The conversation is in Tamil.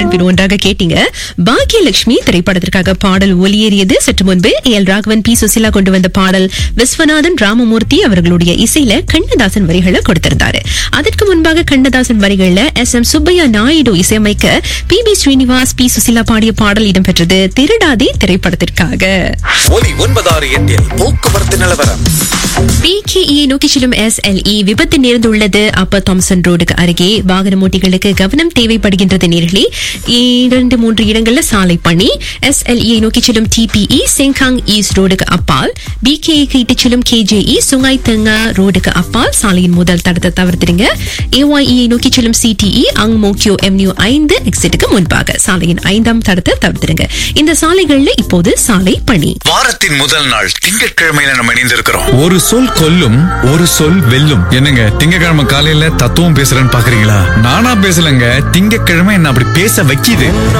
பின் ஒன்றாக கேட்டீங்க பாக்கியலட்சுமி திரைப்படத்திற்காக பாடல் ஒலியேறியது சற்று முன்பு A L Raghavan P Susheela கொண்டு வந்த பாடல் விஸ்வநாதன் ராமமூர்த்தி அவர்களுடைய இசையில கண்ணதாசன் வரிகளை கொடுத்திருந்தாரு அதற்கு முன்பாக கண்ணதாசன் வரிகள்ல எஸ் எம் சுப்பையா நாயுடு இசையமைக்க P B Srinivas P Susheela பாடிய பாடல் இடம்பெற்றது திருடாதே திரைப்படத்திற்காக ஒலி ஒன்பதாறு எட்டில் போக்குவரத்து நிலவரம் பிகேஇ நோக்கி செல்லும் எஸ்எல்இ விபத்து நேர்ந்துள்ளது அப்பர் தாம்சன் ரோடுக்கு அருகே வாகன ஓட்டிகளுக்கு கவனம் தேவைப்படுகின்றது நேர்களே இரண்டு மூன்று இடங்கள்ல சாலை பணி எஸ்எல்இ நோக்கி செல்லும் டிபிஇ செங்காங் ஈஸ்ட் ரோடுக்கு அப்பால் பிகேஇக்கு இட்டு செல்லும் கேஜேஇ சுங்காய் தெங்கா ரோடுக்கு அப்பால் சாலையின் முதல் தடத்தை தவிர்த்திடுங்க ஏஒய்இ நோக்கி செல்லும் சிடிஇ அங் மோக்கியோ எம்யூ ஐந்து எக்ஸிட்டுக்கு முன்பாக சாலையின் ஐந்தாம் தடத்தை தவிர்த்திடுங்க இந்த சாலைகள்ல இப்போது சாலை பணி வாரத்தின் முதல் நாள் திங்கட்கிழமையில நம்ம இணைந்திருக்கிறோம் ஒரு சொல் கொல்லும் ஒரு சொல் வெல்லும் என்னங்க திங்கக்கிழமை காலையில தத்துவம் பேசுறேன்னு பாக்குறீங்களா நானா பேசலங்க திங்கக்கிழமை என்ன அப்படி பேச வைக்கிது